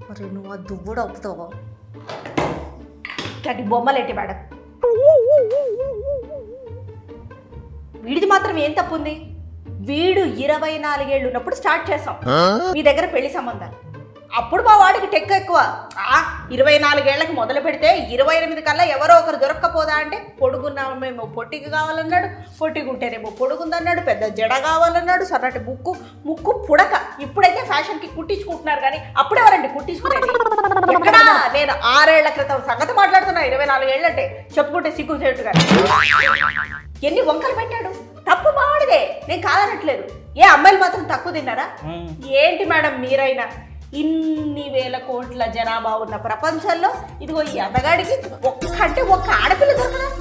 మరి నువ్వు ఆ దువ్వుడు అవుతావు ఇట్లాంటి బొమ్మలేంటి మేడం వీడిది మాత్రం ఏం తప్పు ఉంది వీడు ఇరవై నాలుగేళ్ళు ఉన్నప్పుడు స్టార్ట్ చేసాం మీ దగ్గర పెళ్లి సంబంధాలు అప్పుడు మా వాడికి టెక్ ఎక్కువ ఆ, ఇరవై నాలుగేళ్లకి మొదలు పెడితే ఇరవై ఎనిమిది కల్లా ఎవరో ఒకరు దొరక్కపోదా అంటే పొడుగున్నామేమో పొట్టికి కావాలన్నాడు పొట్టిగా ఉంటేనేమో పొడుగుందన్నాడు పెద్ద జడ కావాలన్నాడు సన్నటి ముక్కు ముక్కు పుడక ఇప్పుడైతే ఫ్యాషన్కి కుట్టించుకుంటున్నారు కానీ అప్పుడెవరండి కుట్టించుకునేది ఎక్కడా నేను ఆరేళ్ల క్రితం సంగతి మాట్లాడుతున్నా ఇరవై నాలుగేళ్ళంటే చెప్పుకుంటే సిగ్గు చేటుగా ఎన్ని వంకలు పెట్టాడు తప్పు మావాడిదే నేను కాదనట్లేదు ఏ అమ్మాయిలు మాత్రం తక్కువ తిన్నారా మ్మ్. ఏంటి మేడం మీరైనా ఇన్ని వేల కోట్ల జనాభా ఉన్న ప్రపంచంలో ఇదిగో ఈ అతగాడికి ఒక్క అంటే ఒక్క ఆడపిల్ల దొరకదా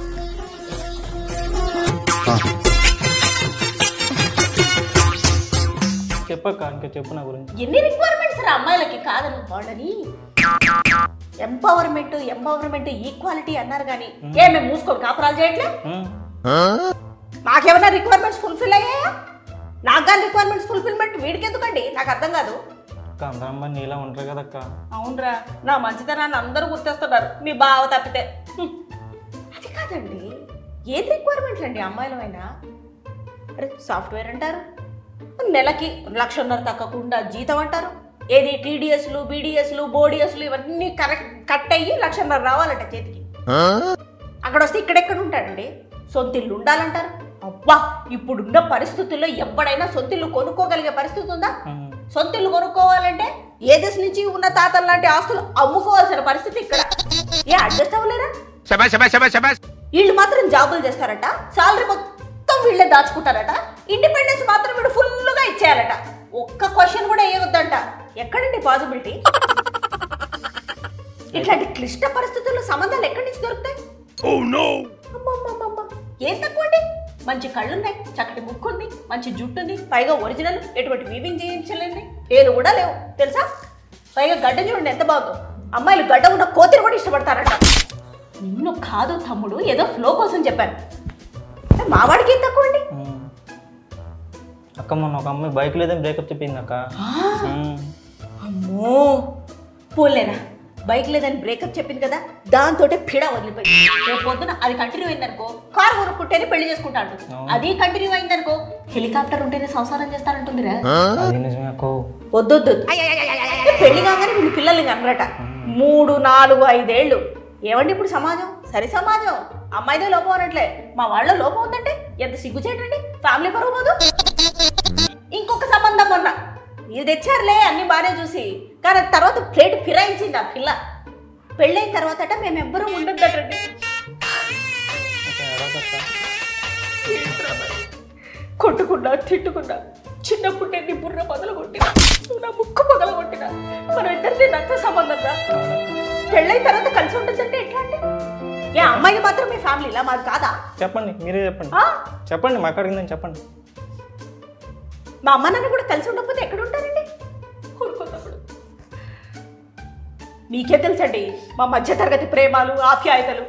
చెప్పక్క ఇంకా చెప్పు నా గురించి ఎన్ని రిక్వైర్మెంట్స్ రా అమ్మాయిలకి కాదని వాళ్ళని ఎంపవర్మెంట్ ఎంపవర్మెంట్ ఈక్వాలిటీ అన్నారు కానీ ఏ మేము మూసుకోండి కాపురాలు చేయట్లే మ్మ్. నాకేమైనా రిక్వైర్మెంట్స్ ఫుల్ఫిల్ అయ్యాయా నాకు కానీ రిక్వైర్మెంట్స్ ఫుల్ఫిల్మెంట్ వీడికి ఎందుకండి నాకు అర్థం కాదు అక్క అందరం అమ్మాయి నీలా ఉంటారు కదక్క అవునరా నా మంచితనాన్ని అందరూ గుర్తేస్తున్నారు మీ బావ తప్పితే హ్మ్. అది కాదండి ఏం రిక్వైర్మెంట్లు అండి అమ్మాయిలమైనా అరే సాఫ్ట్వేర్ అంటారు నెలకి లక్షన్నర తగ్గకుండా జీతం అంటారు ఏది టీడీఎస్లు బీడీఎస్లు బోడిఎస్లు ఇవన్నీ కరెక్ట్ కట్ అయ్యి లక్షన్నర రావాలట చేతికి అక్కడ వస్తే ఇక్కడెక్కడ ఉంటాడండి సొంత ఇల్లు ఉండాలంటారు అబ్బా ఇప్పుడున్న పరిస్థితుల్లో ఎవడైనా సొంత ఇల్లు కొనుక్కోగలిగే పరిస్థితి ఉందా మ్మ్. సొంత ఇల్లు కొనుక్కోవాలంటే ఏ దశ నుంచి ఉన్న తాతల లాంటి ఆస్తులు అమ్ముకోవాల్సిన పరిస్థితి ఇక్కడ ఏ అడ్జస్ట్ అవ్వలేరా శబాష్ శబాష్ శబాష్ శబాష్ వీళ్ళు మాత్రం జాబులు చేస్తారట సాలరీ మొత్తం వీళ్ళే దాచుకుంటారట ఇండిపెండెన్స్ మాత్రం వీడు ఫుల్గా ఇచ్చేయాలట ఒక్క క్వశ్చన్ కూడా వేయొద్దంట ఎక్కడండి పాసిబిలిటీ ఇట్లాంటి క్లిష్ట పరిస్థితుల్లో సంబంధాలు ఎక్కడి నుంచి దొరుకుతాయి అమ్మమ్మమ్మమ్మ. ఏం తక్కువ అండి మంచి కళ్ళున్నాయి చక్కటి ముక్కు ఉంది మంచి జుట్టు ఉంది పైగా ఒరిజినల్ ఎటువంటి వీవింగ్ చేయించలేండి ఏలు కూడా లేవు తెలుసా పైగా గడ్డ చూడండి ఎంత బాగుందో అమ్మాయిలు గడ్డ ఉన్న కోతిని కూడా ఇష్టపడతారట నిన్ను కాదు తమ్ముడు ఏదో ఫ్లో కోసం చెప్పాను మావాడికి ఏం తక్కువ అండి మ్మ్. అక్క మొన్న ఒక అమ్మాయి బైక్ లేదని బ్రేకప్ చెప్పింది అక్క మ్మ్. అమ్మో పోలేరా బైక్ లేదని బ్రేకప్ చెప్పింది కదా దాంతో పిడ వదిలిపోయింది రేపు పొద్దున అది కంటిన్యూ అయిందనుకో కారు కొనుక్కుంటేనే పెళ్లి చేసుకుంటాడు అది కంటిన్యూ అయిందనుకో హెలికాప్టర్ ఉంటేనే సంసారం చేస్తారంటుందిరా అది నిజమే అక్క వద్దొద్దు పెళ్లి కాగానే వీళ్ళు పిల్లల్ని కనరట మూడు నాలుగు ఐదేళ్ళు ఏమండి ఇప్పుడు సమాజం సరి సమాజం అమ్మాయిదే లోపం అనట్లే మా వాళ్ళ లోపం ఉందంటే ఎంత సిగ్గు చేయటండి ఫ్యామిలీ పరువు పోదు ఇంకొక సంబంధం మొన్న మీరు తెచ్చారులే అన్ని బాగానే చూసి కానీ తర్వాత ప్లేట్ ఫిరాయించింది ఆ పిల్ల పెళ్ళైన తర్వాతట మేమెవ్వరూ ఉండొద్దటండి ఓకే అడగక్క కొట్టుకున్నా తిట్టుకున్నా చిన్నప్పుడు నేను నీ బుర్ర పగల కొట్టినా నువ్వు నా ముక్కు పగల కొట్టినా మనం ఇద్దరిది రక్త సంబంధం రా పెళ్ళైన తర్వాత కలిసి ఉంటుందంటే ఎట్లా అంటే ఏ అమ్మాయిని మాత్రం మీ ఫ్యామిలీలా మాది కాదా చెప్పండి మీరే చెప్పండి ఆ? చెప్పండి మా అక్కడికి చెప్పండి మా అమ్మ నాన్న కూడా కలిసి ఉండకపోతే ఎక్కడ ఉంటారండి ఊరుకున్నప్పుడు మీకే తెలుసండి మా మధ్య తరగతి ప్రేమాలు ఆప్యాయతలు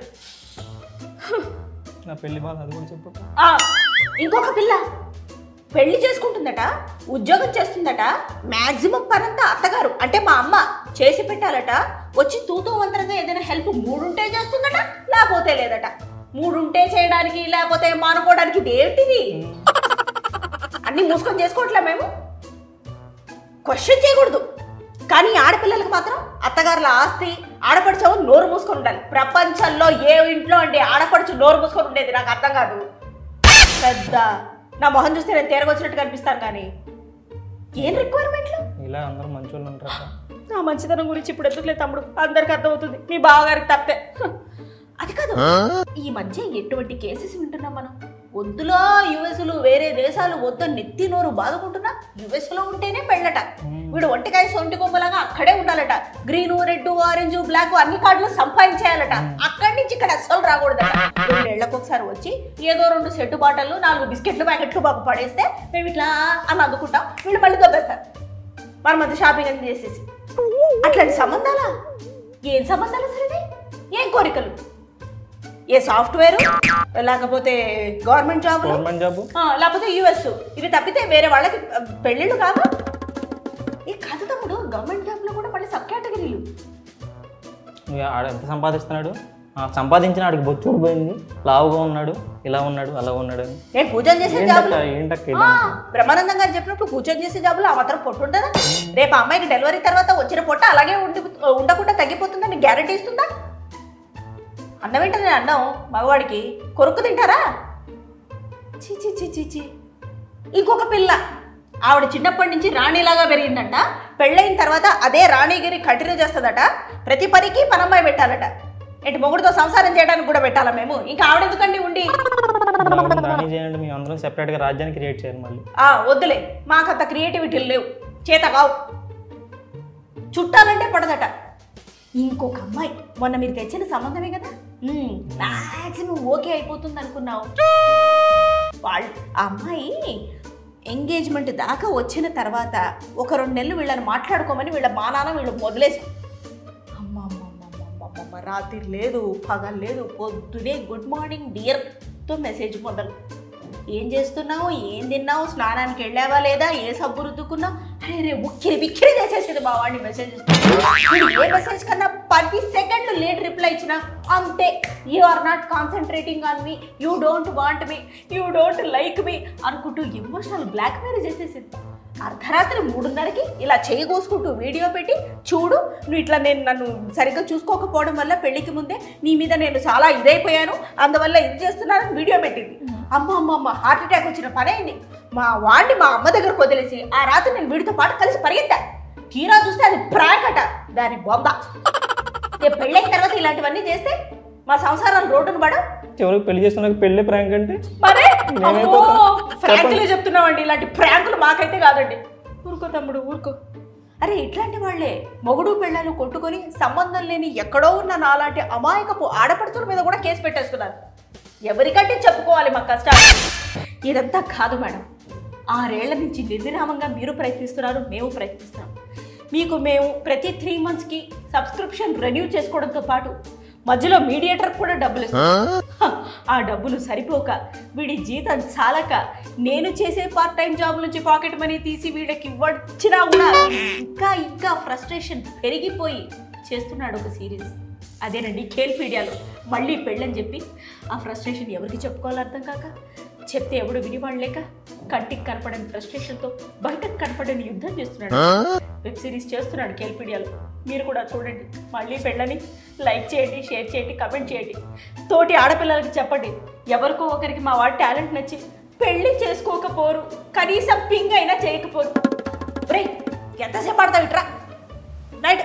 నా పెళ్లి బాధ అది కూడా చెప్పు ఆ, ఇంకొక పిల్ల పెళ్లి చేసుకుంటుందట ఉద్యోగం చేస్తుందట మాక్సిమం పనంతా అత్తగారు అంటే మా అమ్మ చేసి పెట్టాలట వచ్చి తూతూ వంతరంగా ఏదైనా హెల్ప్ మూడుంటే చేస్తుందట లేకపోతే లేదట మూడుంటే చేయడానికి లేకపోతే మానుకోవడానికి ఇదేంటిది అన్ని మూసుకొని చేసుకోవట్లే మేము క్వశ్చన్ చేయకూడదు కానీ ఆడపిల్లలకు మాత్రం అత్తగారుల ఆస్తి ఆడపడుచు నోరు మూసుకొని ఉండాలి ప్రపంచంలో ఏ ఇంట్లో అండి ఆడపడుచు నోరు మూసుకొని ఉండేది నాకు అర్థం కాదు పెద్ద నా మొహం చూస్తే నేను తేరగొచ్చినట్టు కనిపిస్తాను కానీ ఏం రిక్వైర్మెంట్లు ఇలా అందరూ మంచి వాళ్ళు ఉంటారు అక్క. నా మంచితనం గురించి ఇప్పుడు ఎందుకులే తమ్ముడు అందరికి అర్థమవుతుంది మీ బావగారికి తప్పే హ. అది కాదు ఈ మధ్య ఎటువంటి కేసెస్ వింటున్నాం మనం వద్దులో యుఎస్లు వేరే దేశాలు వద్దు నెత్తి నోరు బాదుకుంటున్నా యుఎస్ లో ఉంటేనే పెళ్ళట వీడు ఒంటికాయ సొంటి కొమ్మలాగా అక్కడే ఉండాలట గ్రీన్ రెడ్ ఆరెంజ్ బ్లాక్ అన్ని కార్డులు సంపాదించేయాలట అక్కడి నుంచి ఇక్కడ అస్సలు రాకూడదట రెండేళ్లకు ఒకసారి వచ్చి ఏదో రెండు సెట్టు బాటలు నాలుగు బిస్కెట్లు ప్యాకెట్లు మాకు పడేస్తే మేము ఇట్లా అని అందుకుంటాం వీళ్ళు మళ్ళీ దొబ్బేస్తారు మన మధ్య షాపింగ్ అని చేసేసి అట్లాంటి సంబంధాలా ఏం సంబంధాలు అసలు ఇది ఏం కోరికలు ఏ సాఫ్ట్వేర్ లేకపోతే గవర్నమెంట్ జాబ్ గవర్నమెంట్ జాబ్ లేకపోతే యుఎస్ ఇవి తప్పితే వేరే వాళ్ళకి ఆ, పెళ్ళిళ్ళు కావా ఈ కథ తమ్ముడు గవర్నమెంట్ జాబ్లో కూడా మళ్ళీ సబ్ కేటగిరీలు ఇక ఆడ ఎంత సంపాదిస్తున్నాడు ఆ, సంపాదించిన ఆడికి బొచ్చుడు పోయింది లావుగా ఉన్నాడు ఇలా ఉన్నాడు అలా ఉన్నాడు అని నేను పూజలు చేసే జాబులు ఏంటక్క ఏంటక్క ఆ, ఇది? బ్రహ్మానందం గారు చెప్పినప్పుడు కూర్చొని చేసే జాబులు ఆ మాత్రం పొట్టు ఉంటుందా రేపు ఆ అమ్మాయికి డెలివరీ తర్వాత వచ్చిన పొట్ట అలాగే ఉండి ఉండకుండా తగ్గిపోతుందని గ్యారంటీ ఇస్తుందా అన్నం ఏంటని అన్నం మగవాడికి కొరుకు తింటారా చీ చీ చీ చీ చీ ఇంకొక పిల్ల ఆవిడ చిన్నప్పటి నుంచి రాణిలాగా పెరిగిందంట పెళ్ళైన తర్వాత అదే రాణిగిరి కంటిన్యూ చేస్తుందట ప్రతి పనికి పనమ్మాయి పెట్టాలట ఏంటి మొగుడితో సంసారం చేయడానికి కూడా పెట్టాలా మేము ఇంకా ఆవిడ ఎందుకండి ఉండి దాన్ని చేయండి మేము అందరం సెపరేట్గా రాజ్యాన్ని క్రియేట్ చేయాలి మళ్ళీ ఆ వద్దులే మాకంత క్రియేటివిటీ లేవు చేత కావు చుట్టాలంటే పడదట ఇంకొక అమ్మాయి మొన్న మీరు తెచ్చిన సంబంధమే కదా మ్యాక్సిమం ఓకే అయిపోతుంది అనుకున్నావు వాళ్ళు ఆ అమ్మాయి ఎంగేజ్మెంట్ దాకా వచ్చిన తర్వాత ఒక రెండు నెలలు వీళ్ళని మాట్లాడుకోమని వీళ్ళ మా నాన్న వీళ్ళు వదిలేసి అమ్మ అమ్మ అమ్మ అమ్మ అమ్మ అమ్మ అమ్మ రాత్రి లేదు పగలు లేదు పొద్దునే గుడ్ మార్నింగ్ డియర్తో మెసేజ్ మొదలు ఏం చేస్తున్నావు ఏం తిన్నావు స్నానానికి వెళ్ళావా లేదా ఏ సబ్బు రుద్దుకున్నావు అరే రే ఉక్కిరి బిక్కిరి చేసేసింది మా వాడిని మెసేజ్ ఏ మెసేజ్ కన్నా పది సెకండ్లు లేట్ రిప్లై ఇచ్చిన అంతే you are not concentrating on me you don't want me you don't like me అనుకుంటూ ఎమోషనల్ బ్లాక్మెయిల్ చేసేసింది అర్ధరాత్రి మూడున్నరకి ఇలా చేయి కోసుకుంటూ వీడియో పెట్టి చూడు నువ్వు ఇట్లా నేను నన్ను సరిగ్గా చూసుకోకపోవడం వల్ల పెళ్లికి ముందే నీ మీద నేను చాలా ఇదైపోయాను అందువల్ల ఇది చేస్తున్నానని వీడియో పెట్టింది అమ్మ అమ్మ అమ్మ హార్ట్ అటాక్ వచ్చిన పని అయింది మా వాడిని మా అమ్మ దగ్గరకు వదిలేసి ఆ రాత్రి నేను వీడితో పాటు కలిసి పరిగెత్తా తీరా చూస్తే అది ప్రాంక్ అట దాని బొంద ఇక పెళ్ళైన తర్వాత ఇలాంటివన్నీ చేస్తే మా సంసారం రోడ్డును పడ చివరికి పెళ్లి చేసుకున్నాక పెళ్ళి ప్రాంక్ అంటే మరే నేనైపోతాను. ఫ్రాంకులే చెప్తున్నామండి ఇలాంటి ఫ్రాంకులు మాకైతే కాదండి ఊరుకో తమ్ముడు ఊరుకో అరే ఇట్లాంటి వాళ్ళే మొగుడు పెళ్ళాలు కొట్టుకొని సంబంధం లేని ఎక్కడో ఉన్న నాలాంటి అమాయకపు ఆడపడుచుల మీద కూడా కేసు పెట్టేస్తున్నారు ఎవరికంటే చెప్పుకోవాలి మా కష్టాలు ఇదంతా కాదు మేడం ఆరేళ్ల నుంచి నిర్విరామంగా మీరు ప్రయత్నిస్తున్నారు మేము ప్రయత్నిస్తున్నాం మీకు మేము ప్రతి త్రీ మంత్స్కి సబ్స్క్రిప్షన్ రెన్యూ చేసుకోవడంతో పాటు మధ్యలో మీడియేటర్ కూడా డబ్బులు ఇస్తాం హ, ఆ డబ్బులు సరిపోక వీడి జీతం చాలక నేను చేసే పార్ట్ టైం జాబ్ నుంచి పాకెట్ మనీ తీసి వీళ్ళకి ఇవ్వచ్చినా కూడా ఇంకా ఇంకా ఫ్రస్ట్రేషన్ పెరిగిపోయి చేస్తున్నాడు ఒక సిరీస్ అదేనండి కేల్పీడియాలో మళ్ళీ పెళ్ళని చెప్పి ఆ ఫ్రస్ట్రేషన్ ఎవరికి చెప్పుకోవాలో అర్థం కాక చెప్తే ఎవడు వినివాడలేక కంటికి కనపడని ఫ్రస్ట్రేషన్తో బయటకు కనపడని యుద్ధం చేస్తున్నాడు వెబ్ సిరీస్ చేస్తున్నాడు కేల్పీడియాలో మీరు కూడా చూడండి మళ్ళీ పెళ్ళని లైక్ చేయండి షేర్ చేయండి కమెంట్ చేయండి తోటి ఆడపిల్లలకి చెప్పండి ఎవరికో ఒకరికి మా వాడి టాలెంట్ నచ్చి పెళ్ళి చేసుకోకపోరు కనీసం పింగ్ అయినా చేయకపోరు బ్రే ఎంతసేపు ఆడతావు ఇట్రా రైట్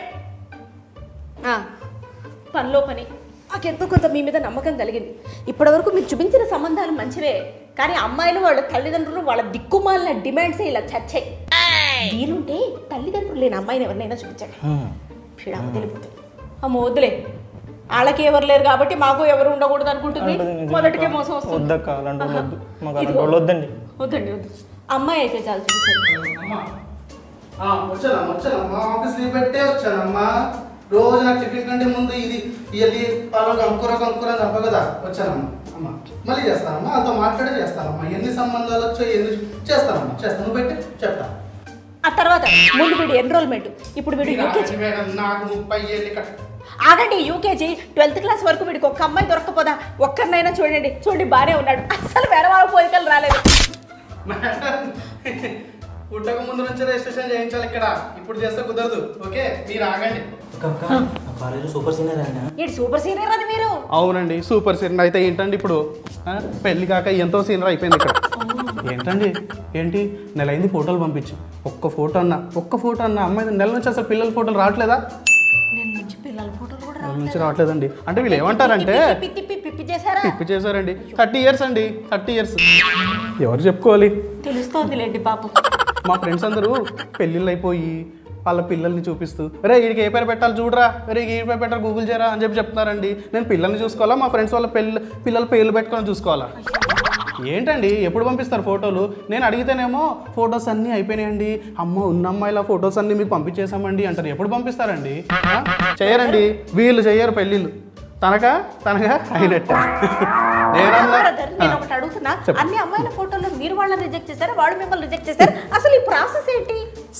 పనిలో పని నాకెంతో కొంత మీ మీద నమ్మకం కలిగింది ఇప్పటివరకు మీరు చూపించిన సంబంధాలు మంచివే కానీ అమ్మాయిలు వాళ్ళ తల్లిదండ్రులు వాళ్ళ దిక్కుమాలిన డిమాండ్సే ఇలా చచ్చాయి వీలుంటే తల్లిదండ్రులు లేని అమ్మాయిని ఎవరినైనా చూపించండి పీడ వదిలిపోతుంది అమ్మ వద్దులే వాళ్ళకి ఎవరు లేరు కాబట్టి మాకు ఎవరు ఉండకూడదు అనుకుంటుంది అంటది నిజమే. మొదటికే మోసం వస్తుంది వద్దక్క అలాంటి వాళ్ళు వద్దు మాకు అలాంటి ఇదిగో. వాళ్ళు వద్దండి వద్దండి వద్దు అమ్మాయి అయితే చాలు చూపించండి అమ్మా ఆ, వచ్చానమ్మా వచ్చానమ్మా ఆఫీస్ లీవ్ పెట్టే వచ్చానమ్మా రోజు నాకు టిఫిన్ కంటే ముందు ఇది ఇది పాలు కనుక్కుర కనుక్కుర అని చెప్ప కదా వచ్చానమ్మా అమ్మా మళ్ళీ చేస్తానమ్మా వాళ్ళతో మాట్లాడే చేస్తానమ్మా ఎన్ని సంబంధాలు వచ్చాయి ఎన్ని చేస్తానమ్మా చేస్తాను నువ్వు పెట్టి చెప్తా ఆ తర్వాత ముందు వీడు ఎన్రోల్మెంట్ ఇప్పుడు వీడు యూకేజీ మేడం నాకు ముప్పై ఏళ్ళు ఇక్కడ ఆగండి యూకేజీ ట్వెల్త్ క్లాస్ వరకు వీడికి ఒక్క అమ్మాయి దొరకపోదా ఒక్కరినైనా చూడండి చూడండి బాగానే ఉన్నాడు అస్సలు వేరే వాళ్ళ పోలికలు రాలేదు మేడం పుట్టక ముందు నుంచే రిజిస్ట్రేషన్ చేయించాలి ఇక్కడ ఇప్పుడు చేస్తే కుదరదు ఓకే మీరు ఆగండి కాలేజ్ సూపర్ సీనియర్ అయినా ఏంటి సూపర్ సీనియర్ అది మీరు అవునండి సూపర్ సీనియర్ అయితే ఏంటండి ఇప్పుడు ఆ, పెళ్లి కాక ఎంతో సీనియర్ అయిపోయింది ఇక్కడ ఏంటండి ఏంటి నెల అయింది ఫోటోలు పంపించు ఒక్క ఫోటో అన్న ఒక్క ఫోటో అన్న అమ్మాయి నెల నుంచి అసలు పిల్లల ఫోటోలు రావట్లేదా నేను నుంచి పిల్లల ఫోటోలు కూడా నెల నుంచి రావట్లేదండి అంటే వీళ్ళు ఏమంటారంటే పిప్పి తిప్పి పిప్పి చేశారా పిప్పి చేశారండి థర్టీ ఇయర్స్ అండి థర్టీ ఇయర్స్ ఎవరు చెప్పుకోవాలి తెలుస్తోందిలేండి పాపం మా ఫ్రెండ్స్ అందరూ పెళ్ళిళ్ళు అయిపోయి వాళ్ళ పిల్లల్ని చూపిస్తూ రే వీడికి ఏ పేరు పెట్టాలి చూడరా రే ఏ పేరు పెట్టాలి గూగుల్ చేయరా అని చెప్పి చెప్తున్నారండి నేను పిల్లల్ని చూసుకోవాలా మా ఫ్రెండ్స్ వాళ్ళ పెళ్ళి పిల్లల పేర్లు పెట్టుకొని చూసుకోవాలా ఏంటండి ఎప్పుడు పంపిస్తారు ఫోటోలు నేను అడిగితేనేమో ఫొటోస్ అన్నీ అయిపోయినాయండి అమ్మ ఉన్న అమ్మాయిల ఫొటోస్ అన్నీ మీకు పంపించేసామండి అంటారు ఎప్పుడు పంపిస్తారండి ఆ? చేయరండి వీళ్ళు చెయ్యరు పెళ్ళిళ్ళు తనక తనక అయినట్ట నేనన్నా బ్రదర్ నేను ఒకటి అడుగుతున్నా అన్ని అమ్మాయిల ఫోటోలు మీరు వాళ్ళని రిజెక్ట్ చేశారా వాడు మిమ్మల్ని రిజెక్ట్ చేశారు అసలు ఈ ప్రాసెస్ ఏంటి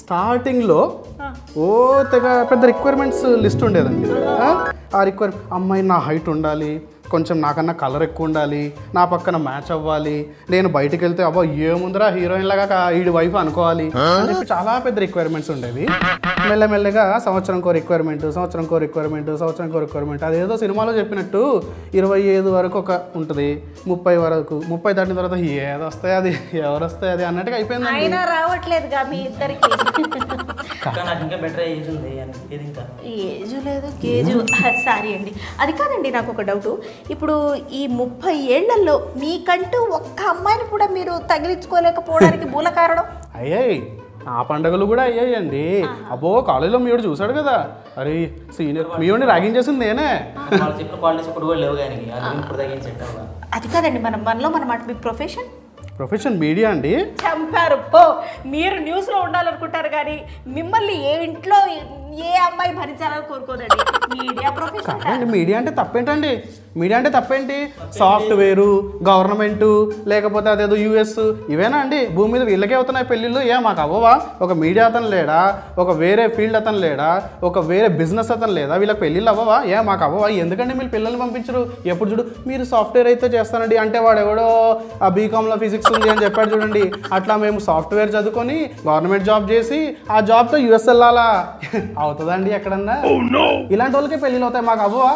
స్టార్టింగ్లో ఓ తెగ పెద్ద రిక్వైర్మెంట్స్ లిస్ట్ ఉండేదండి ఆ? ఆ రిక్వైర్ అమ్మాయి నా హైట్ ఉండాలి కొంచెం నాకన్నా కలర్ ఎక్కువ ఉండాలి నా పక్కన మ్యాచ్ అవ్వాలి నేను బయటికి వెళ్తే అబ్బా ఏముందిరా హీరోయిన్ లాగా కా- ఈడి వైఫ్ అనుకోవాలి అని చెప్పి చాలా పెద్ద రిక్వైర్మెంట్స్ ఉండేవి మెల్లమెల్లగా సంవత్సరంకో రిక్వైర్మెంట్ సంవత్సరంకో రిక్వైర్మెంట్ సంవత్సరంకో రిక్వైర్మెంట్ అదేదో సినిమాలో చెప్పినట్టు ఇరవై ఐదు వరకు ఒక ఉంటుంది ముప్పై వరకు ముప్పై దాటిన తర్వాత ఏది వస్తాయి అది ఎవరు వస్తాయి అది అన్నట్టుగా అయిపోయిందండి అయినా రావట్లేదుగా మీ ఇద్దరికి ఇంకా నాకు ఇంకా బెటర్ ఏజ్ ఉంది అని ఇది ఇంకా ఏజు లేదు కేజు సారీ అండి అది కాదండి నాకు ఒక డౌట్ ఇప్పుడు ఈ ముప్పై ఏళ్లలో మీకంటూ ఒక్క అమ్మాయిని కూడా మీరు తగిలించుకోలేకపోవడానికి మూల కారణం అయ్యాయి ఆ పండగలు కూడా అయ్యాయండి అబ్బో కాలేజీలో మీడు చూశాడు కదా అరే సీనియర్ మీడిని ర్యాగింగ్ చేసింది నేనే వాళ్ళు చెప్పిన క్వాలిటీస్ ఇప్పుడు కూడా లేవు కానీ అది ఇప్పుడు తగ్గించి సెట్ అవ్వాలి అది కాదండి మనం మనలో మన మీ ప్రొఫెషన్ ప్రొఫెషన్ మీడియా అండి చంపారు పో మీరు న్యూస్లో ఉండాలనుకుంటారు కానీ మిమ్మల్ని ఏ ఇంట్లో ఏ అమ్మాయి భరించాలని కోరుకోదండి మీడియా ప్రొఫెషన్ కాదండి మీడియా అంటే తప్పేంటండి మీడియా అంటే తప్పేంటి సాఫ్ట్వేరు గవర్నమెంటు లేకపోతే అదేదో యూఎస్ ఇవేనా అండి భూమి మీద వీళ్ళకే అవుతున్నాయి పెళ్ళిళ్ళు ఏ మాకు అవ్వవా ఒక మీడియా అతను లేడా ఒక వేరే ఫీల్డ్ అతను లేడా ఒక వేరే బిజినెస్ అతను లేదా వీళ్ళకి పెళ్ళిళ్ళు అవ్వవా ఏ మాకు అవ్వవా ఎందుకండి మీరు పిల్లల్ని పంపించరు ఎప్పుడు చూడు మీరు సాఫ్ట్వేర్ అయితే చేస్తానండి అంటే వాడు ఎవడో ఆ బీకామ్లో ఫిజిక్స్ ఉంది అని చెప్పాడు చూడండి అట్లా మేము సాఫ్ట్వేర్ చదువుకొని గవర్నమెంట్ జాబ్ చేసి ఆ జాబ్తో యూఎస్ వెళ్ళాలా అవుతుందండి ఎక్కడన్నా ఇలాంటి వాళ్ళకే పెళ్ళిళ్ళు అవుతాయి మాకు అవ్వవా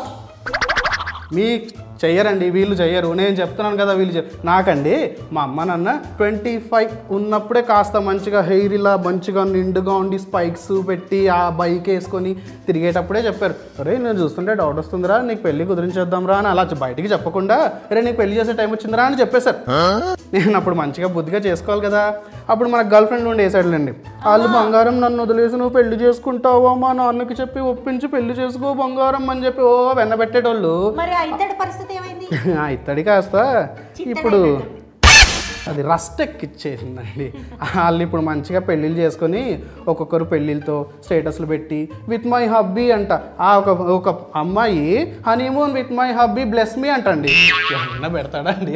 మీ చెయ్యరండి వీళ్ళు చెయ్యరు నేను చెప్తున్నాను కదా వీళ్ళు చెప్ నాకండి మా అమ్మ నాన్న ట్వంటీ ఫైవ్ ఉన్నప్పుడే కాస్త మంచిగా హెయిర్ ఇలా మంచిగా నిండుగా ఉండి స్పైక్స్ పెట్టి ఆ బైక్ వేసుకొని తిరిగేటప్పుడే చెప్పారు అరే నేను చూస్తుంటే డౌట్ వస్తుందిరా నీకు పెళ్లి కుదిరించేద్దాంరా అని అలా బయటికి చెప్పకుండా అరే నీకు పెళ్లి చేసే టైం వచ్చిందిరా అని చెప్పేశారు నేను అప్పుడు మంచిగా బుద్ధిగా చేసుకోవాలి కదా అప్పుడు మనకు గర్ల్ ఫ్రెండ్ ఉండి వేసాడులేండి వాళ్ళు బంగారం నన్ను వదిలేసి నువ్వు పెళ్లి చేసుకుంటావా మా నాన్నకి చెప్పి ఒప్పించి పెళ్లి చేసుకో బంగారం అని చెప్పి ఓ వెన్నబెట్టేటోళ్ళు మరి ఆ ఇద్దరి పరిస్థితి ఏమైంది ఆ ఇత్తడి కాస్త ఇప్పుడు అది రస్ట్ ఎక్కిచ్చేసిందండి వాళ్ళు ఇప్పుడు మంచిగా పెళ్ళిళ్ళు చేసుకొని ఒక్కొక్కరు పెళ్ళిళ్ళతో స్టేటస్లు పెట్టి విత్ మై హబ్బీ అంట ఆ ఒక ఒక అమ్మాయి honeymoon with my hubby bless me అంటండి ఏమన్నా పెడతాడండి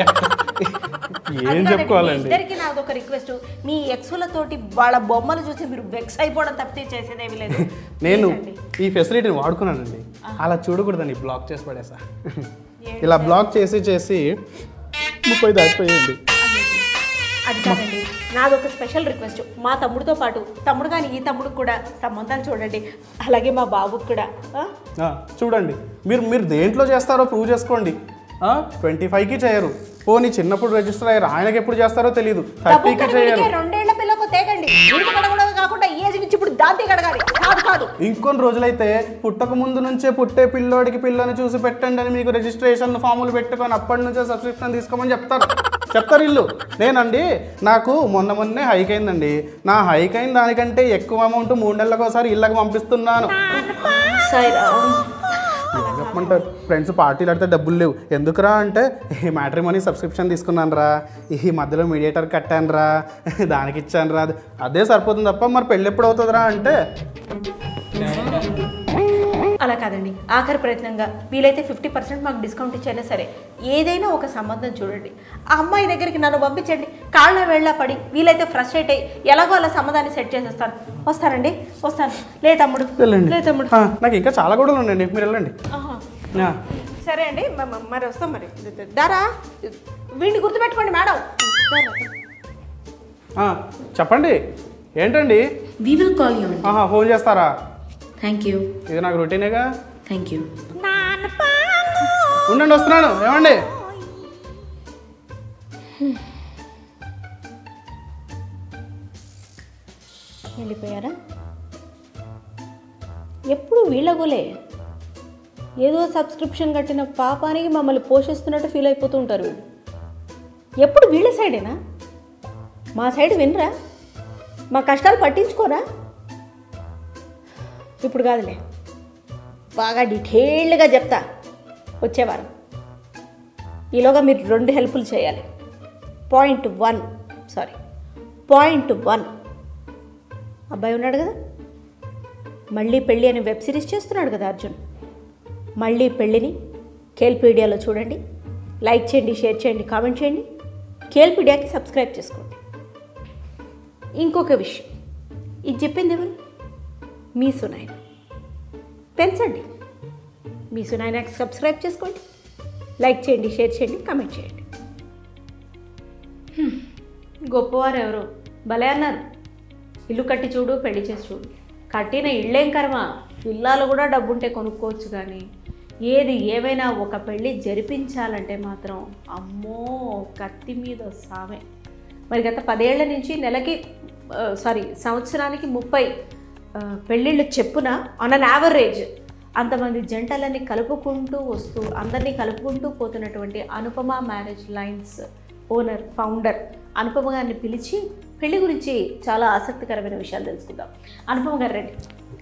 ఏం చెప్పుకోవాలండి ఇద్దరికి నాది ఒక రిక్వెస్ట్ మీ ఎక్స్లతోటి వాళ్ళ బొమ్మలు చూసి మీరు వెక్స్ అయిపోవడం తప్పితే చేసేదేమీ లేదు నేను Please అండి. ఈ ఫెసిలిటీని వాడుకున్నానండి అలా చూడకూడదండి బ్లాక్ చేసి పడేసా ఇలా బ్లాక్ చేసి చేసి ముప్పై దాటిపోయింది అది కాదండి నాది ఒక స్పెషల్ రిక్వెస్ట్ మా తమ్ముడితో పాటు తమ్ముడు కానీ ఈ తమ్ముడు కూడా సంబంధాలు చూడండి అలాగే మా బాబుకి కూడా ఆ? ఆ, చూడండి మీరు మీరు దేంట్లో చేస్తారో ప్రూవ్ చేసుకోండి ట్వంటీ ఫైవ్కి చేయరు పోనీ చిన్నప్పుడు రిజిస్టర్ అయ్యారు ఆయనకి ఎప్పుడు చేస్తారో తెలియదు డబ్బు థర్టీకి చేయరు కడగడికే రెండేళ్ల పిల్లకు తేగండి ఉడక కడగడమే కాకుండా ఈ ఏజ్ నుంచి ఇప్పుడు దాంతి కడగాలి కాదు కాదు ఇంకొన్ని రోజులైతే పుట్టక ముందు నుంచే పుట్టే పిల్లోడికి పిల్లని చూసి పెట్టండి అని మీకు రిజిస్ట్రేషన్ ఫాములు పెట్టుకొని అప్పటి నుంచే సబ్స్క్రిప్షన్ తీసుకోమని చెప్తారు చెప్తారు ఇల్లు నేనండి నాకు మొన్న మొన్నే హైక్ అయిందండి నా హైక్ అయిన దానికంటే ఎక్కువ అమౌంట్ మూడు నెలలకు ఒకసారి ఇళ్ళకి పంపిస్తున్నాను ఏం చెప్పమంటారు ఫ్రెండ్స్ పార్టీలు ఆడితే డబ్బులు లేవు ఎందుకురా అంటే ఈ మ్యాట్రీ మనీ సబ్స్క్రిప్షన్ తీసుకున్నాను రా ఈ మధ్యలో మీడియేటర్ కట్టాను రా దానికి ఇచ్చాను రా అదే సరిపోతుంది తప్ప మరి పెళ్ళి ఎప్పుడు అవుతుందిరా అంటే అలా కాదండి ఆఖరి ప్రయత్నంగా వీలైతే ఫిఫ్టీ పర్సెంట్ మాకు డిస్కౌంట్ ఇచ్చైనా సరే ఏదైనా ఒక సంబంధం చూడండి ఆ అమ్మాయి దగ్గరికి నన్ను పంపించండి కాళ్ళ వేళ్ళ పడి వీలైతే ఫ్రస్ట్రేట్ అయ్యి ఎలాగో అలా సంబంధాన్ని సెట్ చేసేస్తాను వస్తానండి వస్తాను లే తమ్ముడు వెళ్ళండి లే తమ్ముడు ఆ, నాకు ఇంకా చాలా గొడవలు ఉన్నాయండి మీరు వెళ్ళండి ఆహా. ఆ, సరే అండి మ- మ- మరి వస్తాం మరి దారా వీడిని గుర్తుపెట్టుకోండి మేడం దారా. ఆ, చెప్పండి ఏంటండి We will call you. ఆహా ఫోన్ చేస్తారా Thank you. ఇది నాకు రొటీనేగా Thank you. ఉండండి వస్తున్నాను ఏమండి వెళ్ళిపోయారా ఎప్పుడు వీళ్ళగోలే ఏదో సబ్స్క్రిప్షన్ కట్టిన పాపానికి మమ్మల్ని పోషిస్తున్నట్టు ఫీల్ అయిపోతూ ఉంటారు వీళ్ళు ఎప్పుడు వీళ్ళ సైడేనా మా సైడ్ వినరా మా కష్టాలు పట్టించుకోరా ఇప్పుడు కాదులే బాగా డీటెయిల్డ్గా చెప్తా వచ్చేవారం ఈలోగా మీరు రెండు హెల్ప్లు చేయాలి point one sorry point one అబ్బాయి ఉన్నాడు కదా మళ్ళీ పెళ్ళి అనే వెబ్ సిరీస్ చేస్తున్నాడు కదా అర్జున్ మళ్ళీ పెళ్ళిని కేల్పీడియాలో చూడండి లైక్ చేయండి షేర్ చేయండి కామెంట్ చేయండి కేల్పీడియాకి సబ్స్క్రైబ్ చేసుకోండి ఇంకొక విషయం ఇది చెప్పింది ఎవరు మీ సునాయన పెంచండి మీ సునాయనకి సబ్స్క్రైబ్ చేసుకోండి లైక్ చేయండి షేర్ చేయండి కామెంట్ చేయండి హ్మ్. గొప్పవారు ఎవరు భలే అన్నారు ఇల్లు కట్టి చూడు పెళ్లి చేసి చూడు కట్టిన ఇళ్ళేం కర్మ ఇల్లాలు కూడా డబ్బుంటే కొనుక్కోవచ్చు కానీ ఏది ఏమైనా ఒక పెళ్ళి జరిపించాలంటే మాత్రం అమ్మో కత్తి మీద సామే మరి గత పదేళ్ల నుంచి నెలకి సారీ సంవత్సరానికి ముప్పై ఆ, పెళ్ళిళ్ళు చెప్పున ఆన్ అన్ యావరేజ్ అంతమంది జంటలని కలుపుకుంటూ వస్తూ అందరినీ కలుపుకుంటూ పోతున్నటువంటి Anupama Marriage Lines owner founder Anupama గారిని పిలిచి పెళ్లి గురించి చాలా ఆసక్తికరమైన విషయాలు తెలుసుకుందాం అనుపమ గారు రండి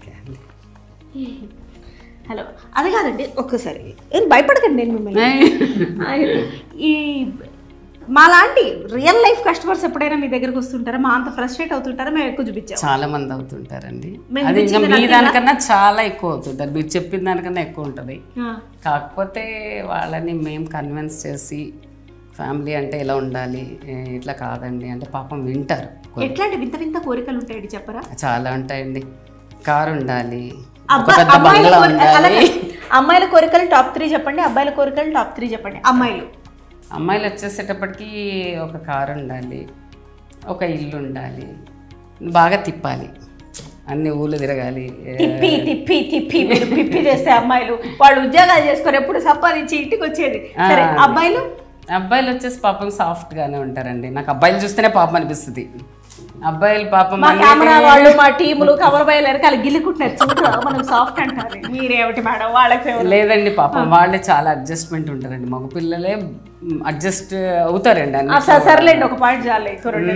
హలో అది కాదండి ఒక్కసారి ఏం భయపడకండి నేను మిమ్మల్ని ఆయన- ఈ మాలాంటి రియల్ లైఫ్ కస్టమర్స్ ఎప్పుడైనా మీ దగ్గరకు వస్తుంటారా మా అంత ఫ్రస్ట్రేట్ అవుతుంటారా మేము ఎక్కువ చూపించాం చాలా మంది అవుతుంటారండి మేము అది ఇంకా ఇచ్చింది మీ నాకు దానికన్నా చాలా ఎక్కువ అవుతుంటారు మీరు చెప్పిన దానికన్నా ఎక్కువ ఉంటుంది కాకపోతే వాళ్ళని మేము కన్విన్స్ చేసి ఫ్యామిలీ అంటే ఇలా ఉండాలి ఏ, ఇట్లా కాదండి అంటే పాపం వింటారు ఎట్లాంటి వింత వింత కోరికలు ఉంటాయండి చెప్పరా చాలా ఉంటాయండి కారు ఉండాలి ఒక అబ్బా- పెద్ద అమ్మాయిల బంగ్లా కోరి- ఉండాలి అలాగే అమ్మాయిల కోరికలు టాప్ త్రీ చెప్పండి అబ్బాయిల కోరికలు టాప్ త్రీ చెప్పండి అమ్మాయిలు అమ్మాయిలు వచ్చేసేటప్పటికి ఒక కారు ఉండాలి ఒక ఇల్లు ఉండాలి బాగా తిప్పాలి అన్ని ఊళ్ళు తిరగాలి ఏ, తిప్పి తిప్పి తిప్పి మీరు పిప్పి చేస్తే అమ్మాయిలు వాళ్ళు ఉద్యోగాలు చేసుకొని ఎప్పుడు సంపాదించి ఇంటికి వచ్చేది ఆ, సరే అదే. అబ్బాయిలు అబ్బాయిలు వచ్చేసి పాపం సాఫ్ట్ గానే ఉంటారండి నాకు అబ్బాయిలు చూస్తేనే పాపం అనిపిస్తుంది అబ్బాయిలు పాపం మా అన్నిటి- కెమెరా వాళ్ళు మా టీములు కవర్ బాయ్ వెనకాల గిల్లుకుంటున్నారు చూడరా మనం సాఫ్ట్ అంటారు మీరేమిటి మేడం వాళ్ళకి ఫేవర్ లేదండి పాపం వాళ్ళే చాలా అడ్జస్ట్మెంట్ ఉంటారండి మగ పిల్లలే అడ్జస్ట్ అవుతారండి అన్ని సర్లేండి ఒక పాయింట్ చాలు ఎక్కువ రెండు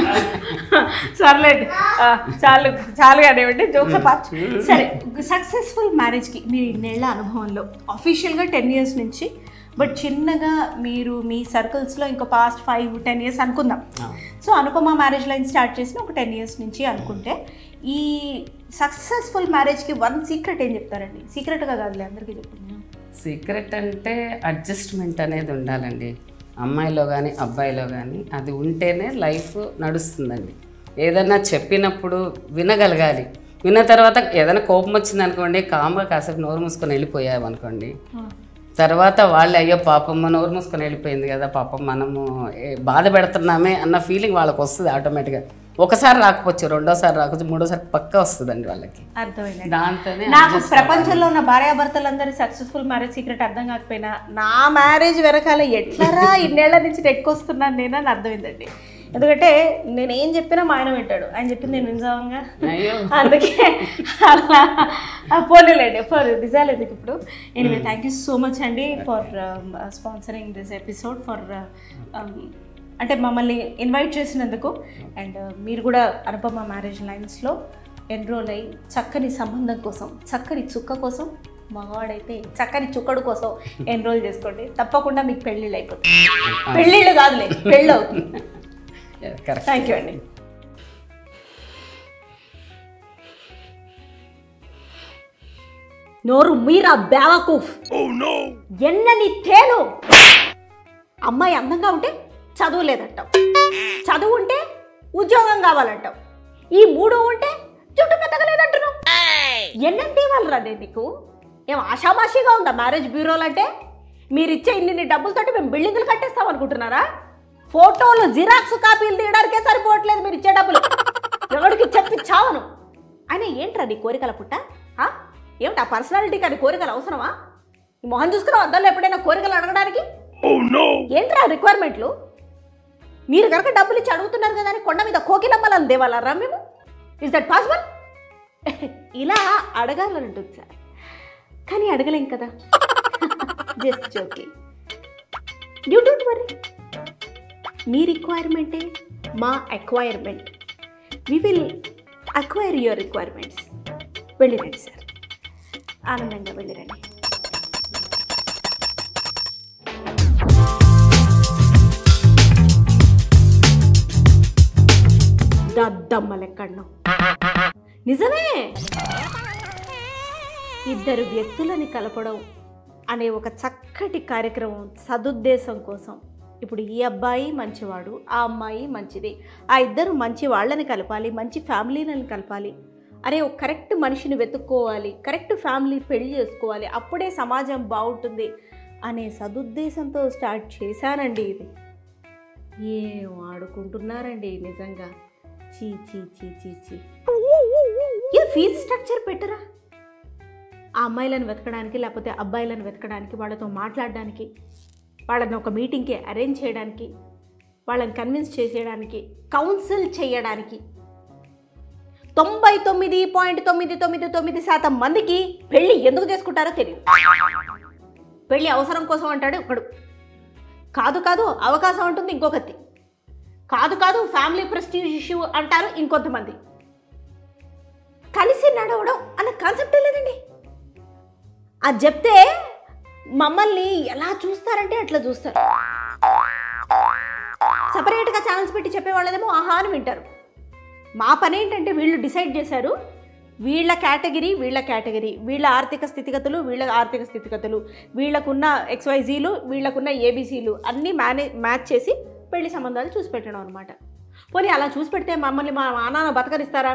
సర్లేండి ఆ, చాలు చాలు కానివ్వండి జోక్స్ పార్ట్ సరే సక్సెస్ఫుల్ మ్యారేజ్కి మీ ఇన్నేళ్ల అనుభవంలో అఫీషియల్గా టెన్ ఇయర్స్ నుంచి బట్ చిన్నగా మీరు మీ సర్కిల్స్లో ఇంకో పాస్ట్ ఫైవ్ టెన్ ఇయర్స్ అనుకుందాం so Anupama Marriage Line start చేసిన ఒక టెన్ ఇయర్స్ నుంచి అనుకుంటే ఈ సక్సెస్ఫుల్ మ్యారేజ్కి వన్ సీక్రెట్ ఏం చెప్తారండి సీక్రెట్గా కాదులే అందరికీ చెప్తున్నాను సీక్రెట్ అంటే అడ్జస్ట్మెంట్ అనేది ఉండాలండి అమ్మాయిలో కానీ అబ్బాయిలో కానీ అది ఉంటేనే లైఫ్ నడుస్తుందండి ఏదన్నా చెప్పినప్పుడు వినగలగాలి విన్న తర్వాత ఏదైనా కోపం వచ్చింది అనుకోండి కామ్గా కాసేపు నోరు మూసుకొని వెళ్ళిపోయావు అనుకోండి తర్వాత వాళ్ళు అయ్యో పాపమ్మ నోరు మూసుకొని వెళ్ళిపోయింది కదా పాపం మనము ఏ, బాధ పెడుతున్నామే అన్న ఫీలింగ్ వాళ్ళకి వస్తుంది ఆటోమేటిక్గా ఒకసారి రాకపోవచ్చు రెండోసారి రాకపోవచ్చు మూడోసారి పక్కా వస్తుందండి వాళ్ళకి అర్థమైంది దాంతోనే నాకు ప్రపంచంలో ఉన్న భార్యాభర్తలందరి సక్సెస్ఫుల్ మ్యారేజ్ సీక్రెట్ అర్థం కాకపోయినా నా మ్యారేజ్ వెనకాల ఎట్లరా ఇన్నేళ్ల నుంచి నెక్కొస్తున్నాను నేను అని అర్థమైందండి ఎందుకంటే నేను ఏం చెప్పినా మా ఆయన వింటాడు ఆయన చెప్పింది నేను వింజావంగా అయ్యో అందుకే అలా ఆ, పోనీలేండి ఫర్ నిజాలు ఎందుకు ఇప్పుడు anyway thank you so much అండి for sponsoring this episode for అంటే మమ్మల్ని ఇన్వైట్ చేసినందుకు అండ్ మీరు కూడా అనుపమ మ్యారేజ్ లైన్స్లో ఎన్రోల్ అయ్యి చక్కని సంబంధం కోసం చక్కని చుక్క కోసం మగవాడైతే చక్కని చుక్కడు కోసం ఎన్రోల్ చేసుకోండి తప్పకుండా మీకు పెళ్ళిళ్ళు అయిపోతాయి పెళ్ళిళ్ళు కాదులే పెళ్ళి అవుతుంది కరెక్ట్ థ్యాంక్ యూ అండి నోరు మీరా బేవకూఫ్ ఎన్నని తేను అమ్మాయి అందంగా ఉంటే చదువు లేదంటావు చదువు ఉంటే ఉద్యోగం కావాలంటావు ఈ మూడు ఉంటే చుట్టు పెద్దగా లేదంటున్నావు ఎన్నంటి వాళ్ళరా నేను నీకు ఏం ఆషామాషిగా ఉందా మ్యారేజ్ బ్యూరోలు అంటే మీరు ఇచ్చే ఇన్ని డబ్బులతోటి మేము బిల్డింగులు కట్టేస్తాం అనుకుంటున్నారా ఫోటోలు జిరాక్స్ కాపీలు తీయడానికే సరిపోవట్లేదు మీరు ఇచ్చే డబ్బులు ఎవరికి చెప్పి చావను అయినా ఏంట్రా నీ కోరికల పుట్ట ఆ? ఏమిటి ఆ పర్సనాలిటీ కానీ కోరికలు అవసరమా ఈ మొహం చూసుకున్నావు అద్దంలో ఎప్పుడైనా కోరికలు అడగడానికి ఏంట్రా రిక్వైర్మెంట్లు మీరు కనుక డబ్బులు ఇచ్చి అడుగుతున్నారు కదా అని కొండ మీద కోకిలమ్మలని దేవాలరా మేము ఇస్ దట్ పాసిబుల్ ఇలా అడగాలని ఉంటుంది సార్ కానీ అడగలేం కదా just joking you don't worry మీ రిక్వైర్మెంటే మా acquirement we will acquire your requirements వెళ్ళిరండి సార్ ఆనందంగా వెళ్ళిరండి దద్దమ్మ లెక్కడ్ను నిజమే ఇద్దరు వ్యక్తులని కలపడం అనే ఒక చక్కటి కార్యక్రమం సదుద్దేశం కోసం ఇప్పుడు ఈ అబ్బాయి మంచివాడు ఆ అమ్మాయి మంచిది ఆ ఇద్దరు మంచి వాళ్ళని కలపాలి మంచి ఫ్యామిలీలను కలపాలి అరే ఒక కరెక్ట్ మనిషిని వెతుక్కోవాలి కరెక్ట్ ఫ్యామిలీ పెళ్లి చేసుకోవాలి అప్పుడే సమాజం బాగుంటుంది అనే సదుద్దేశంతో స్టార్ట్ చేశానండి ఇది ఏం ఆడుకుంటున్నారండి నిజంగా చీ చీ చీ చీ చీ ఏ ఫీజ్ స్ట్రక్చర్ పెట్టరా ఆ అమ్మాయిలను వెతకడానికి లేకపోతే అబ్బాయిలను వెతకడానికి వాళ్ళతో మాట్లాడడానికి వాళ్ళని ఒక మీటింగ్కి అరేంజ్ చేయడానికి వాళ్ళని కన్విన్స్ చేసేయడానికి కౌన్సిల్ చేయడానికి తొంభై తొమ్మిది పాయింట్ తొమ్మిది తొమ్మిది తొమ్మిది శాతం మందికి పెళ్ళి ఎందుకు చేసుకుంటారో తెలియదు పెళ్ళి అవసరం కోసం అంటాడు ఒకడు కాదు కాదు అవకాశం ఉంటుంది ఇంకొకటి కాదు కాదు ఫ్యామిలీ ప్రెస్టీజ్ ఇష్యూ అంటారు ఇంకొంతమంది కలిసి నడవడం అన్న కాన్సెప్టే లేదండి అది చెప్తే మమ్మల్ని ఎలా చూస్తారంటే అట్లా చూస్తారు సపరేట్గా ఛానల్స్ పెట్టి చెప్పేవాళ్ళదేమో ఆహా అని వింటారు మా పని ఏంటంటే వీళ్ళు డిసైడ్ చేశారు వీళ్ళ కేటగిరీ వీళ్ళ కేటగిరీ వీళ్ళ ఆర్థిక స్థితిగతులు వీళ్ళ ఆర్థిక స్థితిగతులు వీళ్ళకున్న ఎక్స్వైజీలు వీళ్ళకున్న ఏబీసీలు అన్నీ మేనే మ్యాచ్ చేసి పెళ్లి సంబంధాలు చూసి పెట్టడం అనమాట పోనీ అలా చూసి పెడితే మమ్మల్ని మా మా నాన్న బతకరిస్తారా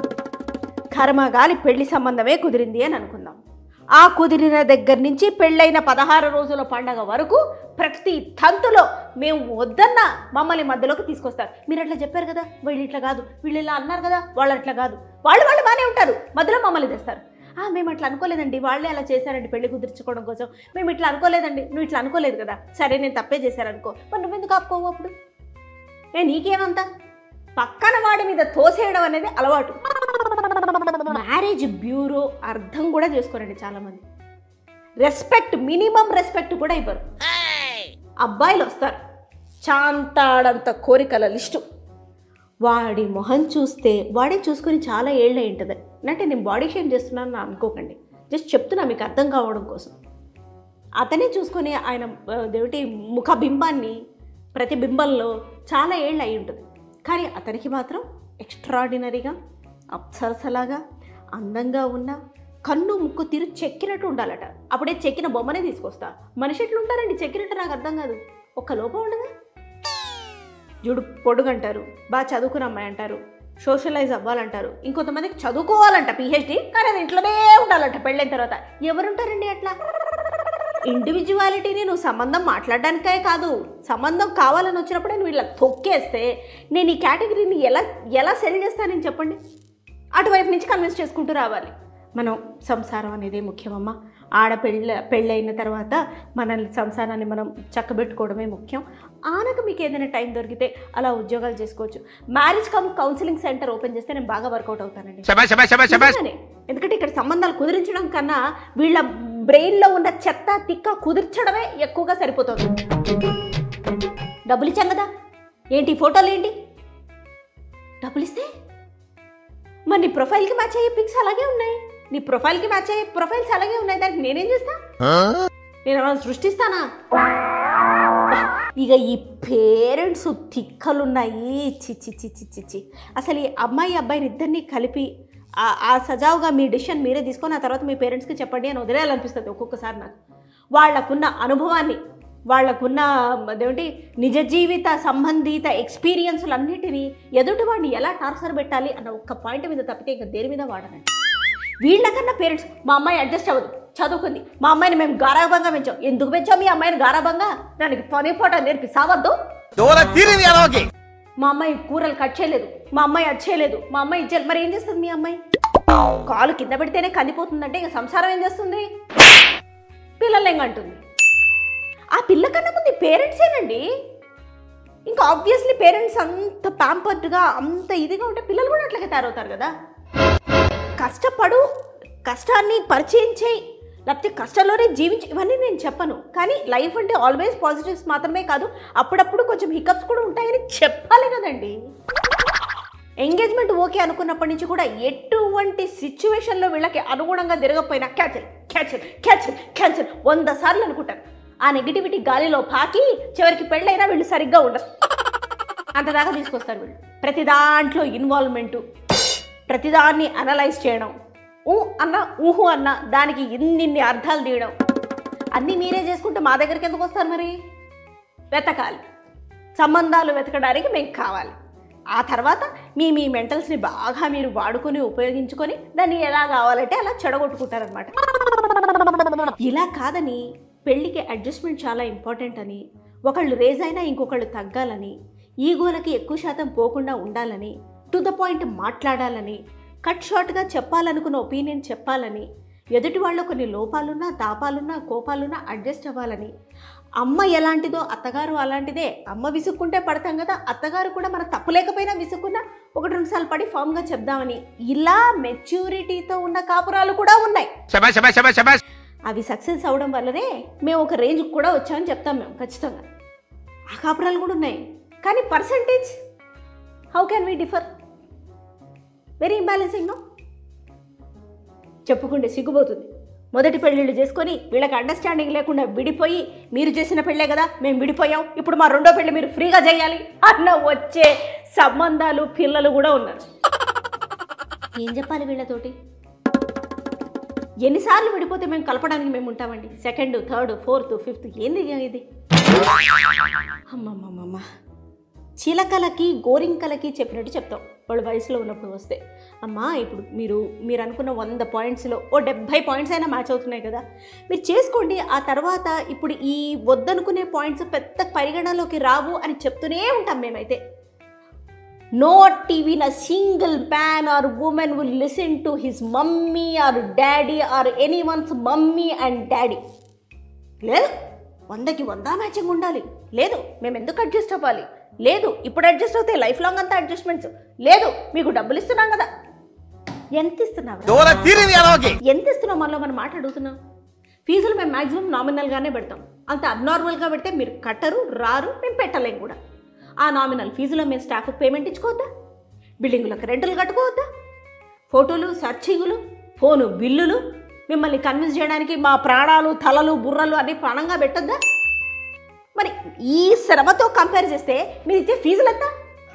కర్మగాలి పెళ్లి సంబంధమే కుదిరింది అని అనుకుందాం ఆ కుదిరిన దగ్గర నుంచి పెళ్ళైన పదహారు రోజుల పండగ వరకు ప్రతి తంతులో మేము వద్దన్న మమ్మల్ని మధ్యలోకి తీసుకొస్తారు మీరు అట్లా చెప్పారు కదా వీళ్ళు ఇట్లా కాదు వీళ్ళు ఇలా అన్నారు కదా వాళ్ళు అట్లా కాదు వాళ్ళు వాళ్ళు బాగానే ఉంటారు మధ్యలో మమ్మల్ని తెస్తారు "ఆ, మేము అట్లా అనుకోలేదండి వాళ్ళే అలా చేశారండి పెళ్లి కుదుర్చుకోవడం కోసం మేము ఇట్లా అనుకోలేదండి నువ్వు ఇట్లా అనుకోలేదు కదా సరే నేను తప్పే చేశారనుకో మరి నువ్వెందుకు ఆపుకోవు అప్పుడు ఏ నీకేమంతా పక్కన వాడి మీద తోసేయడం అనేది అలవాటు మ్యారేజ్ బ్యూరో అర్థం కూడా చేసుకోరండి చాలామంది రెస్పెక్ట్ మినిమం రెస్పెక్ట్ కూడా ఇవ్వరు అబ్బాయిలు వస్తారు చాంతాడంత కోరికల లిస్టు వాడి మొహం చూస్తే వాడే చూసుకొని చాలా ఏళ్ళే ఉంటుంది అంటే నేను బాడీ షేమ్ చేస్తున్నాను అని అనుకోకండి జస్ట్ చెప్తున్నా మీకు అర్థం కావడం కోసం అతనే చూసుకొని ఆయన ఆ, దేవుటి ముఖ బింబాన్ని ప్రతిబింబంలో చాలా ఏళ్ళు అయి ఉంటుంది కానీ అతనికి మాత్రం ఎక్స్ట్రాడినరీగా అప్సరసలాగా అందంగా ఉన్న కన్ను ముక్కు తీరు చెక్కినట్టు ఉండాలట అప్పుడే చెక్కిన బొమ్మనే తీసుకొస్తా మనిషి ఎట్లా ఉంటారండి చెక్కినట్టు నాకు అర్థం కాదు ఒక్క లోపం ఉండదా జుడు పొడుగంటారు బాగా చదువుకున్న అమ్మాయి అంటారు సోషలైజ్ అవ్వాలంటారు ఇంకొంతమందికి చదువుకోవాలంట పిహెచ్డి కానీ అది ఇంట్లోనే ఉండాలంట పెళ్ళైన తర్వాత ఎవరుంటారండి అట్లా ఇండివిజువాలిటీని నువ్వు సంబంధం మాట్లాడడానికే కాదు సంబంధం కావాలని వచ్చినప్పుడే నువ్వు ఇలా తొక్కేస్తే నేను ఈ కేటగిరీని ఎలా ఎలా సెల్ చేస్తానని చెప్పండి అటువైపు నుంచి కన్విన్స్ చేసుకుంటూ రావాలి మనం సంసారం అనేది ముఖ్యమమ్మ ఆడ పెళ్ళ పెళ్ళైన తర్వాత మన సంసారాన్ని మనం చక్కబెట్టుకోవడమే ముఖ్యం ఆనక మీకు ఏదైనా టైం దొరికితే అలా ఉద్యోగాలు చేసుకోవచ్చు marriage cum counselling centre open చేస్తే నేను బాగా వర్కౌట్ అవుతానండి నిజంగానే. ఎందుకంటే ఇక్కడ సంబంధాలు కుదిరించడం కన్నా వీళ్ళ బ్రెయిన్లో ఉన్న చెత్త తిక్క కుదిర్చడమే ఎక్కువగా సరిపోతుంది డబ్బులు ఇచ్చాం కదా ఏంటి ఈ ఫోటోలు ఏంటి డబ్బులు ఇస్తే మరి నీ ప్రొఫైల్కి మ్యాచ్ అయ్యే పిక్స్ అలాగే ఉన్నాయి నీ ప్రొఫైల్కి మ్యాచ్ అయ్యే ప్రొఫైల్స్ అలాగే ఉన్నాయి దానికి నేనేం చేస్తా నేను ఏమైనా సృష్టిస్తానా ఇక ఈ పేరెంట్స్ తిక్కలున్నాయి చి చి చి చి చి చి అసలు ఈ అమ్మాయి అబ్బాయిని ఇద్దరిని కలిపి ఆ- ఆ సజావుగా మీ డిసిషన్ మీరే తీసుకొని ఆ తర్వాత మీ పేరెంట్స్కి చెప్పండి అని వదిలేయాలనిపిస్తుంది ఒక్కొక్కసారి నాకు వాళ్ళకున్న అనుభవాన్ని వాళ్ళకున్న అదేమిటి నిజ జీవిత సంబంధిత ఎక్స్పీరియన్స్లన్నిటినీ ఎదుటి వాడిని ఎలా టార్చర్ పెట్టాలి అన్న ఒక్క పాయింట్ మీద తప్పితే ఇంకా దేని మీద వాడనండి వీళ్ళకన్నా పేరెంట్స్ మా అమ్మాయి అడ్జస్ట్ అవ్వదు చదువుకుంది మా అమ్మాయిని మేము గారాభంగా పెంచాం ఎందుకు పెంచాం మీ అమ్మాయిని గారాభంగా దానికి పని ఫోటో నేర్పి సావద్దు మా అమ్మాయి కూరలు కట్ చేయలేదు మా అమ్మాయి అది చేయలేదు మా అమ్మాయి ఇది చేయలేదు మరి ఏం చేస్తుంది మీ అమ్మాయి కాలు కింద పెడితేనే కందిపోతుందంటే ఇంకా సంసారం ఏం చేస్తుంది పిల్లలు అంటుంది ఆ పిల్ల కన్నా ముందు పేరెంట్సేనండి ఇంకా ఆబ్వియస్లీ పేరెంట్స్ అంత ప్యాంపర్డ్గా అంత ఇదిగా ఉంటే పిల్లలు కూడా అట్లాగే తయారవుతారు కదా కష్టపడు కష్టాన్ని పరిచయం చేయి లేకపోతే కష్టంలోనే జీవించి ఇవన్నీ నేను చెప్పను కానీ లైఫ్ అంటే ఆల్వేస్ పాజిటివ్స్ మాత్రమే కాదు అప్పుడప్పుడు కొంచెం హికప్స్ కూడా ఉంటాయని చెప్పాలి కదండి ఎంగేజ్మెంట్ ఓకే అనుకున్నప్పటి నుంచి కూడా ఎటువంటి సిచ్యువేషన్లో వీళ్ళకి అనుగుణంగా తిరగకపోయినా క్యాన్సిల్ క్యాన్సిల్ క్యాన్సిల్ క్యాన్సిల్ వంద సార్లు అనుకుంటారు ఆ నెగిటివిటీ గాలిలో పాకి చివరికి పెళ్ళైనా వీళ్ళు సరిగ్గా ఉండరు అంతదాకా తీసుకొస్తారు వీళ్ళు ప్రతి దాంట్లో ఇన్వాల్వ్మెంటు ప్రతిదాన్ని అనలైజ్ చేయడం ఊ అన్న ఊహు అన్న దానికి ఇన్నిన్ని అర్థాలు తీయడం అన్నీ మీరే చేసుకుంటే మా దగ్గరికి ఎందుకు వస్తారు మరి వెతకాలి సంబంధాలు వెతకడానికి మేము కావాలి ఆ తర్వాత మీ మీ మెంటల్స్ని బాగా మీరు వాడుకొని ఉపయోగించుకొని దాన్ని ఎలా కావాలంటే అలా చెడగొట్టుకుంటారనమాట ఇలా కాదని పెళ్ళికి అడ్జస్ట్మెంట్ చాలా ఇంపార్టెంట్ అని ఒకళ్ళు రేజ్ అయినా ఇంకొకళ్ళు తగ్గాలని ఈగోలకి ఎక్కువ శాతం పోకుండా ఉండాలని టు ద పాయింట్ మాట్లాడాలని కట్ షార్ట్గా చెప్పాలనుకున్న ఒపీనియన్ చెప్పాలని ఎదుటి వాళ్ళు కొన్ని లోపాలున్నా తాపాలున్నా కోపాలున్నా అడ్జస్ట్ అవ్వాలని అమ్మ ఎలాంటిదో అత్తగారు అలాంటిదే అమ్మ విసుక్కుంటే పడతాం కదా అత్తగారు కూడా మన తప్పు లేకపోయినా విసుక్కున్నా ఒకటి రెండు సార్లు పడి ఫామ్గా చెప్దామని ఇలా మెచ్యూరిటీతో ఉన్న కాపురాలు కూడా ఉన్నాయి అవి సక్సెస్ అవడం వల్లనే మేము ఒక రేంజ్కి కూడా వచ్చామని చెప్తాం మేము ఖచ్చితంగా ఆ కాపురాలు కూడా ఉన్నాయి కానీ percentage how can we differ very imbalancing no చెప్పుకుంటే సిగ్గుపోతుంది మొదటి పెళ్ళిళ్ళు చేసుకొని వీళ్ళకి అండర్స్టాండింగ్ లేకుండా విడిపోయి మీరు చేసిన పెళ్ళే కదా మేము విడిపోయాం ఇప్పుడు మా రెండో పెళ్ళి మీరు ఫ్రీగా చేయాలి అన్న వచ్చే సంబంధాలు పిల్లలు కూడా ఉన్నారు ఏం చెప్పాలి వీళ్ళతోటి ఎన్నిసార్లు విడిపోతే మేము కలపడానికి మేము ఉంటామండి సెకండ్ థర్డ్ ఫోర్త్ ఫిఫ్త్ ఏంది ఇది అమ్మమ్మమ్మమ్మ చిలకలకి గోరింకలకి చెప్పినట్టు చెప్తాం వాళ్ళు వయసులో ఉన్నప్పుడు వస్తే అమ్మా ఇప్పుడు మీరు మీరు అనుకున్న వంద పాయింట్స్లో ఓ డెబ్భై పాయింట్స్ అయినా మ్యాచ్ అవుతున్నాయి కదా మీరు చేసుకోండి ఆ తర్వాత ఇప్పుడు ఈ వద్దనుకునే పాయింట్స్ పెద్ద పరిగణలోకి రావు అని చెప్తూనే ఉంటాం మేమైతే not even a single man or women will listen to his mummy or daddy or any ones mummy and daddy లేదు వందకి వంద మ్యాచింగ్ ఉండాలి లేదు మేము ఎందుకు అడ్జస్ట్ అవ్వాలి లేదు ఇప్పుడు అడ్జస్ట్ అవుతే లైఫ్ లాంగ్ అంతా అడ్జస్ట్మెంట్స్ లేదు మీకు డబ్బులు ఇస్తున్నాం కదా ఎంత ఇస్తున్నావు ఎంత ఇస్తున్నాం మనలో మనం మాట అడుగుతున్నాం ఫీజులు మేము మ్యాక్సిమం నామినల్గానే పెడతాం అంత అబ్నార్మల్గా పెడితే మీరు కట్టరు రారు మేము పెట్టలేం కూడా ఆ నామినల్ ఫీజులో మేము స్టాఫ్కి పేమెంట్ ఇచ్చుకోవద్దా బిల్డింగులకు రెంటలు కట్టుకోవద్దా ఫోటోలు సర్చింగులు ఫోను బిల్లులు మిమ్మల్ని కన్విన్స్ చేయడానికి మా ప్రాణాలు తలలు బుర్రలు అన్ని ప్రాణంగా పెట్టొద్దా మరి ఈ శ్రమతో కంపేర్ చేస్తే మీరు ఇచ్చే ఫీజులు ఎంత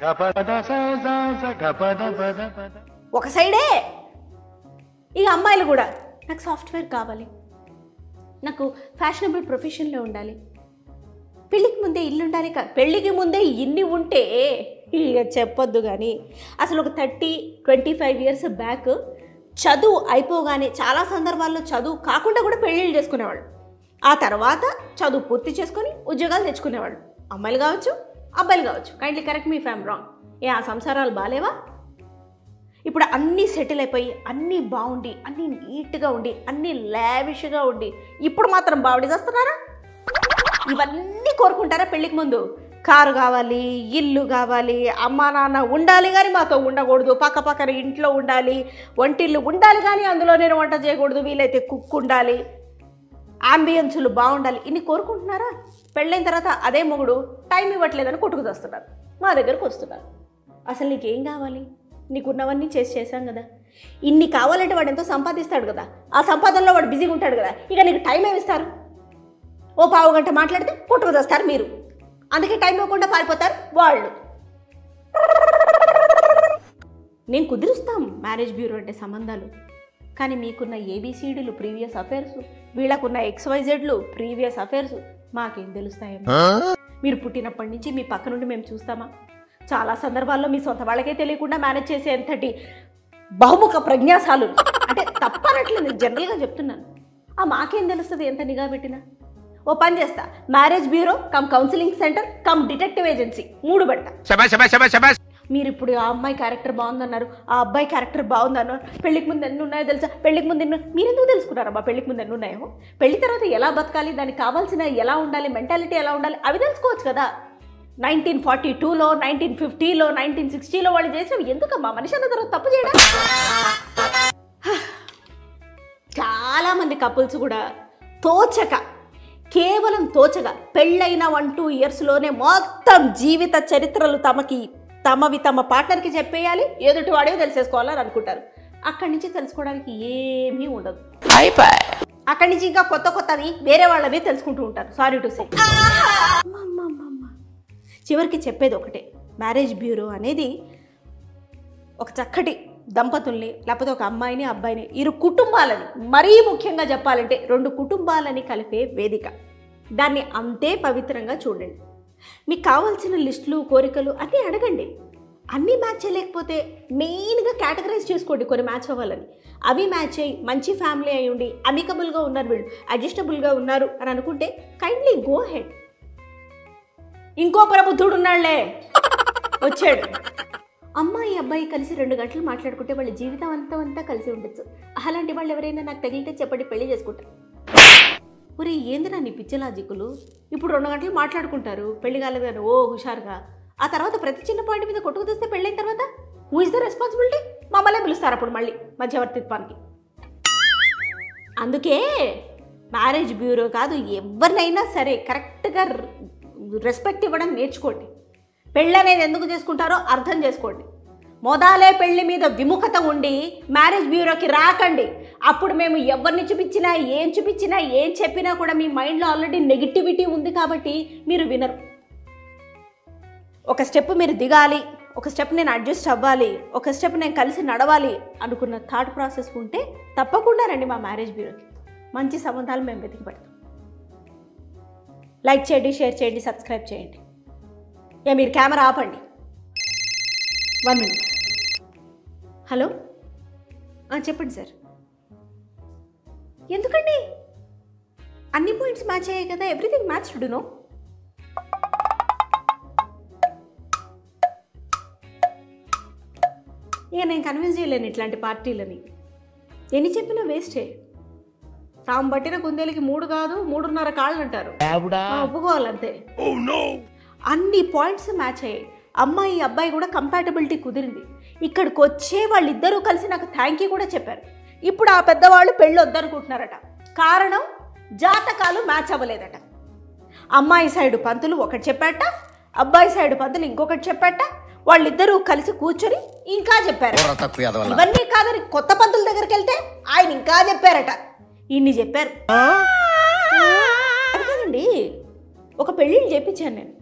ఒక సైడే ఇక అమ్మాయిలు కూడా నాకు సాఫ్ట్వేర్ కావాలి నాకు ఫ్యాషనబుల్ ప్రొఫెషన్లో ఉండాలి పెళ్ళికి ముందే ఇల్లు ఉండాలి కా పెళ్ళికి ముందే ఇన్ని ఉంటే ఇక చెప్పొద్దు కానీ అసలు ఒక thirty twenty five years back చదువు అయిపోగానే చాలా సందర్భాల్లో చదువు కాకుండా కూడా పెళ్ళిళ్ళు చేసుకునేవాళ్ళు ఆ తర్వాత చదువు పూర్తి చేసుకొని ఉద్యోగాలు తెచ్చుకునేవాళ్ళు అమ్మాయిలు కావచ్చు అబ్బాయిలు కావచ్చు కైండ్లీ కరెక్ట్ మీ ఫ్యామ్ రాంగ్ ఏ ఆ సంసారాలు బాలేవా ఇప్పుడు అన్నీ సెటిల్ అయిపోయి అన్నీ బాగుండి అన్నీ నీట్గా ఉండి అన్నీ లావిష్గా ఉండి ఇప్పుడు మాత్రం బాగుండి చేస్తున్నారా ఇవన్నీ కోరుకుంటారా పెళ్ళికి ముందు కారు కావాలి ఇల్లు కావాలి అమ్మా నాన్న ఉండాలి కానీ మాతో ఉండకూడదు పక్క పక్కన ఇంట్లో ఉండాలి వంటిల్లు ఉండాలి కానీ అందులో నేను వంట చేయకూడదు వీలైతే కుక్ ఉండాలి ఆంబియన్సులు బాగుండాలి ఇన్ని కోరుకుంటున్నారా పెళ్ళైన తర్వాత అదే మొగుడు టైం ఇవ్వట్లేదని కొట్టుకు తెస్తున్నారు మా దగ్గరకు వస్తున్నారు అసలు నీకేం కావాలి నీకున్నవన్నీ చేసి చేశాం కదా ఇన్ని కావాలంటే వాడు ఎంతో సంపాదిస్తాడు కదా ఆ సంపాదనలో వాడు బిజీగా ఉంటాడు కదా ఇక నీకు టైం ఏమి ఇస్తారు ఓ పావు గంట మాట్లాడితే కొట్టుకు తెస్తారు మీరు అందుకే టైం ఇవ్వకుండా పారిపోతారు వాళ్ళు నేను కుదురుస్తాం మ్యారేజ్ బ్యూరో అంటే సంబంధాలు కానీ మీకున్న ఏబిసిడీలు ప్రీవియస్ అఫైర్స్ వీళ్ళకున్న ఎక్స్వైజెడ్లు ప్రీవియస్ అఫైర్స్ మాకేం తెలుస్తాయేమో మీరు పుట్టినప్పటి నుంచి మీ పక్క నుండి మేము చూస్తామా చాలా సందర్భాల్లో మీ సొంత వాళ్ళకే తెలియకుండా మేనేజ్ చేసే ఎంతటి బహుముఖ ప్రజ్ఞాశాలు అంటే తప్పనట్లేదు నేను జనరల్గా చెప్తున్నాను ఆ మాకేం తెలుస్తుంది ఎంత నిఘా పెట్టినా ఓ పని చేస్తా marriage bureau cum counselling centre cum detective agency మూడు పెడతా మీరు ఇప్పుడు ఆ అమ్మాయి క్యారెక్టర్ బాగుందన్నారు ఆ అబ్బాయి క్యారెక్టర్ బాగుందన్నారు పెళ్లికి ముందు ఎన్ని ఉన్నాయో తెలుసా పెళ్లికి ముందు ఎన్ని మీరు ఎందుకు తెలుసుకున్నారమ్మా పెళ్లికి ముందు ఎన్ని ఉన్నాయో పెళ్లి తర్వాత ఎలా బతకాలి దానికి కావాల్సిన ఎలా ఉండాలి మెంటాలిటీ ఎలా ఉండాలి అవి తెలుసుకోవచ్చు కదా నైన్టీన్ ఫార్టీ టూలో నైన్టీన్ ఫిఫ్టీలో నైన్టీన్ సిక్స్టీలో వాళ్ళు చేసినవి ఎందుకమ్మా మనిషి అన్న తర్వాత తప్పు చేయడం చాలామంది కపుల్స్ కూడా తోచక కేవలం తోచగా పెళ్ళైన వన్ టూ ఇయర్స్లోనే మొత్తం జీవిత చరిత్రలు తమకి తమవి తమ పార్ట్నర్కి చెప్పేయాలి ఎదుటి వాడే తెలిసేసుకోవాలని అనుకుంటారు అక్కడి నుంచి తెలుసుకోవడానికి ఏమీ ఉండదు అక్కడి నుంచి ఇంకా కొత్త కొత్తవి వేరే వాళ్ళవి తెలుసుకుంటూ ఉంటారు సారీ టు సే చివరికి చెప్పేది ఒకటే మ్యారేజ్ బ్యూరో అనేది ఒక చక్కటి దంపతుల్ని లేకపోతే ఒక అమ్మాయిని అబ్బాయిని ఇరు కుటుంబాలని మరీ ముఖ్యంగా చెప్పాలంటే రెండు కుటుంబాలని కలిపే వేదిక దాన్ని అంతే పవిత్రంగా చూడండి మీకు కావాల్సిన లిస్టులు కోరికలు అన్నీ అడగండి అన్నీ మ్యాచ్ చేయలేకపోతే మెయిన్గా కేటగరైజ్ చేసుకోండి కొన్ని మ్యాచ్ అవ్వాలని అవి మ్యాచ్ అయ్యి మంచి ఫ్యామిలీ అయి ఉండి అమికబుల్గా ఉన్నారు వీళ్ళు అడ్జస్టబుల్గా ఉన్నారు అని అనుకుంటే కైండ్లీ గో హెడ్ ఇంకో ప్రబుద్ధుడు ఉన్నాళ్లే వచ్చాడు అమ్మాయి అబ్బాయి కలిసి రెండు గంటలు మాట్లాడుకుంటే వాళ్ళ జీవితం అంతా అంతా కలిసి ఉండొచ్చు అలాంటి వాళ్ళు ఎవరైనా నాకు తగిలితే చెప్పండి పెళ్లి చేసుకుంటారు ఒరే ఏందిరా నీ పిచ్చి లాజిక్కులు ఇప్పుడు రెండు గంటలు మాట్లాడుకుంటారు పెళ్లి కాలేదని ఓ హుషారుగా ఆ తర్వాత ప్రతి చిన్న పాయింట్ మీద కొట్టుకు తెస్తే పెళ్ళైన తర్వాత హూ ఇస్ ద రెస్పాన్సిబిలిటీ మమ్మల్నే పిలుస్తారు అప్పుడు మళ్ళీ మధ్యవర్తిత్వానికి అందుకే మ్యారేజ్ బ్యూరో కాదు ఎవరినైనా సరే కరెక్ట్గా రెస్పెక్ట్ ఇవ్వడం నేర్చుకోండి పెళ్ళి అనేది ఎందుకు చేసుకుంటారో అర్థం చేసుకోండి మొదలే పెళ్లి మీద విముఖత ఉండి మ్యారేజ్ బ్యూరోకి రాకండి అప్పుడు మేము ఎవరిని చూపించినా ఏం చూపించినా ఏం చెప్పినా కూడా మీ మైండ్లో ఆల్రెడీ నెగిటివిటీ ఉంది కాబట్టి మీరు వినరు ఒక స్టెప్ మీరు దిగాలి ఒక స్టెప్ నేను అడ్జస్ట్ అవ్వాలి ఒక స్టెప్ నేను కలిసి నడవాలి అనుకున్న థాట్ ప్రాసెస్ ఉంటే తప్పకుండా రండి మా మ్యారేజ్ బ్యూరోకి మంచి సంబంధాలు మేము వెతికి పెడతాం లైక్ చేయండి షేర్ చేయండి సబ్స్క్రైబ్ చేయండి ఏ మీరు కెమెరా ఆపండి వన్ మినిట్ హలో ఆ, చెప్పండి సార్ ఎందుకండి అన్ని పాయింట్స్ మ్యాచ్ అయ్యాయి కదా ఎవ్రీథింగ్ మ్యాచ్ నో ఇక నేను కన్విన్స్ చేయలేను ఇట్లాంటి పార్టీలని ఎన్ని చెప్పినా వేస్టే తాము పట్టిన కుందేలకి మూడు కాదు మూడున్నర కాళ్ళు అంటారు ఆ, ఒప్పుకోవాలంతే అన్ని పాయింట్స్ మ్యాచ్ అయ్యాయి అమ్మాయి అబ్బాయి కూడా కంపాటబిలిటీ కుదిరింది ఇక్కడికి వచ్చే వాళ్ళిద్దరూ కలిసి నాకు థ్యాంక్ యూ కూడా చెప్పారు ఇప్పుడు ఆ పెద్దవాళ్ళు పెళ్ళి వద్దనుకుంటున్నారట కారణం జాతకాలు మ్యాచ్ అవ్వలేదట అమ్మాయి సైడు పంతులు ఒకటి చెప్పాట అబ్బాయి సైడు పంతులు ఇంకొకటి చెప్పాట వాళ్ళిద్దరూ కలిసి కూర్చొని ఇంకా చెప్పారు ఇవన్నీ కాదని కొత్త పంతుల దగ్గరికి వెళ్తే ఆయన ఇంకా చెప్పారట ఇన్ని చెప్పారు అది కాదండి ఒక పెళ్ళిళ్ళు చేపించాను నేను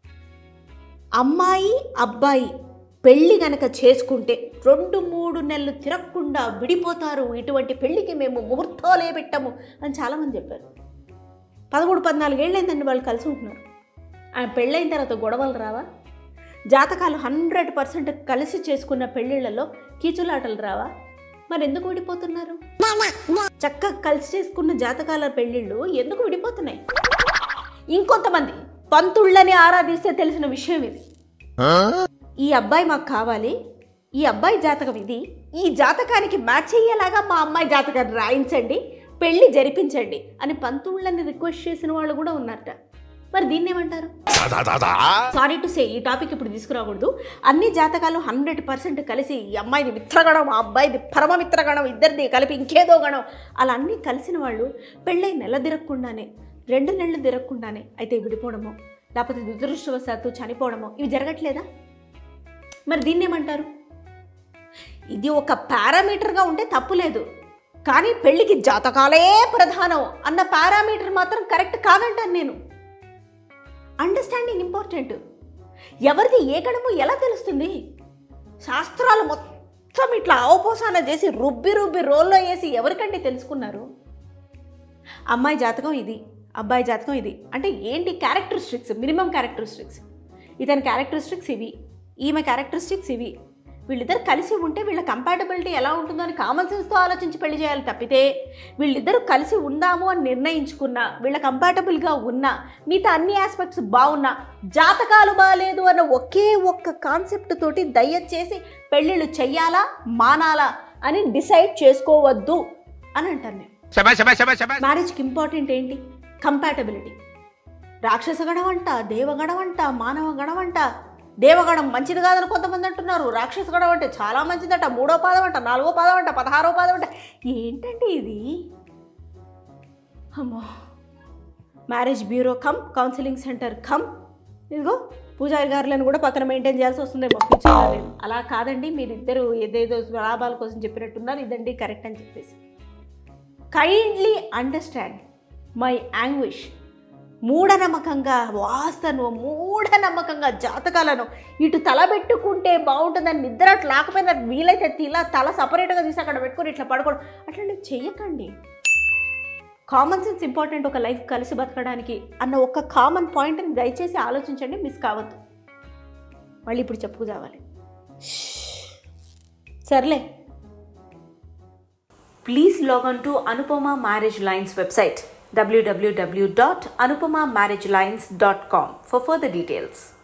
అమ్మాయి అబ్బాయి పెళ్ళి గనక చేసుకుంటే రెండు మూడు నెలలు తిరగకుండా విడిపోతారు ఇటువంటి పెళ్ళికి మేము ముహూర్తాలే పెట్టాము అని చాలామంది చెప్పారు పదమూడు పద్నాలుగేళ్ళైందండి వాళ్ళు కలిసి ఉంటున్నారు ఆ పెళ్ళైన తర్వాత గొడవలు రావా జాతకాలు హండ్రెడ్ పర్సెంట్ కలిసి చేసుకున్న పెళ్ళిళ్ళలో కీచులాటలు రావా మరి ఎందుకు విడిపోతున్నారు చక్కగా కలిసి చేసుకున్న జాతకాల పెళ్ళిళ్ళు ఎందుకు విడిపోతున్నాయి ఇంకొంతమంది పంతుళ్ళని ఆరాధిస్తే తెలిసిన విషయం ఇది ఈ అబ్బాయి మాకు కావాలి ఈ అబ్బాయి జాతకం ఇది ఈ జాతకానికి మ్యాచ్ అయ్యేలాగా మా అమ్మాయి జాతకాన్ని రాయించండి పెళ్లి జరిపించండి అని పంతుళ్ళని రిక్వెస్ట్ చేసిన వాళ్ళు కూడా ఉన్నారట మరి దీన్ని ఏమంటారు సారీ టు సే ఈ టాపిక్ ఇప్పుడు తీసుకురాకూడదు అన్ని జాతకాలు హండ్రెడ్ పర్సెంట్ కలిసి ఈ అమ్మాయిది మిత్రగణం ఆ అబ్బాయిది పరమ మిత్రగణం ఇద్దరిది కలిపి ఇంకేదో గణం అలా అన్నీ కలిసిన వాళ్ళు పెళ్ళై నెల తిరగకుండానే రెండు నెలలు తిరగకుండానే అయితే విడిపోవడమో లేకపోతే దురదృష్టవశాత్తు చనిపోవడమో ఇవి జరగట్లేదా మరి దీన్ని ఏమంటారు ఇది ఒక పారామీటర్గా ఉంటే తప్పు లేదు కానీ పెళ్ళికి జాతకాలే ప్రధానం అన్న పారామీటర్ మాత్రం కరెక్ట్ కాదంటాను నేను అండర్స్టాండింగ్ ఇంపార్టెంట్ ఎవరిది ఏ గణము ఎలా తెలుస్తుంది శాస్త్రాలు మొత్తం ఇట్లా అవపోసాన చేసి రుబ్బి రుబ్బి రోల్లో వేసి ఎవరికంటే తెలుసుకున్నారు అమ్మాయి జాతకం ఇది అబ్బాయి జాతకం ఇది అంటే ఏంటి క్యారెక్టరిస్టిక్స్ మినిమం క్యారెక్టరిస్టిక్స్ ఇతని క్యారెక్టరిస్టిక్స్ ఇవి ఈమె క్యారెక్టరిస్టిక్స్ ఇవి వీళ్ళిద్దరు కలిసి ఉంటే వీళ్ళ కంపాటబిలిటీ ఎలా ఉంటుందో అని కామన్ సెన్స్తో ఆలోచించి పెళ్లి చేయాలి తప్పితే వీళ్ళిద్దరూ కలిసి ఉందాము అని నిర్ణయించుకున్నా వీళ్ళ కంపాటబుల్గా ఉన్నా మిగతా అన్ని ఆస్పెక్ట్స్ బాగున్నా జాతకాలు బాగాలేదు అన్న ఒకే ఒక్క కాన్సెప్ట్ తోటి దయచేసి పెళ్ళిళ్ళు చెయ్యాలా మానాలా అని డిసైడ్ చేసుకోవద్దు అని అంటాను నేను మ్యారేజ్కి ఇంపార్టెంట్ ఏంటి కంపాటబిలిటీ రాక్షస గణం అంట దేవగణం అంట మానవ గణం అంట దేవగణం మంచిది కాదని కొంతమంది అంటున్నారు రాక్షస గణం అంటే చాలా మంచిదట మూడో పాదం అంట నాలుగో పాదం అంట పదహారో పాదం అంట ఏంటండి ఇది అమ్మో marriage bureau cum counselling centre cum ఇదిగో పూజారి గారులను కూడా పక్కన మెయింటైన్ చేయాల్సి వస్తుందేమో ఫ్యూచర్లో నేను అలా కాదండి మీరిద్దరు ఏదేదో లాభాల కోసం చెప్పినట్టున్నారు ఇదండి కరెక్ట్ అని చెప్పేసి కైండ్లీ అండర్స్టాండ్ మై యాంగ్విష్ మూఢనమ్మకంగా వాస్తను మూఢనమ్మకంగా జాతకాలను ఇటు తల పెట్టుకుంటే బాగుంటుందని నిద్ర అట్లా లేకపోయినా వీలైతే తిల తల సపరేట్గా తీసి అక్కడ పెట్టుకొని ఇట్లా పడుకోవడం అట్లాంటివి చెయ్యకండి కామన్ సెన్స్ ఇంపార్టెంట్ ఒక లైఫ్ కలిసి బతకడానికి అన్న ఒక కామన్ పాయింట్ని దయచేసి ఆలోచించండి మిస్ కావద్దు మళ్ళీ ఇప్పుడు చెప్పుకు చావాలి సర్లే please log on to Anupama Marriage Lines website W W W dot Anupama Marriage Lines dot com for further details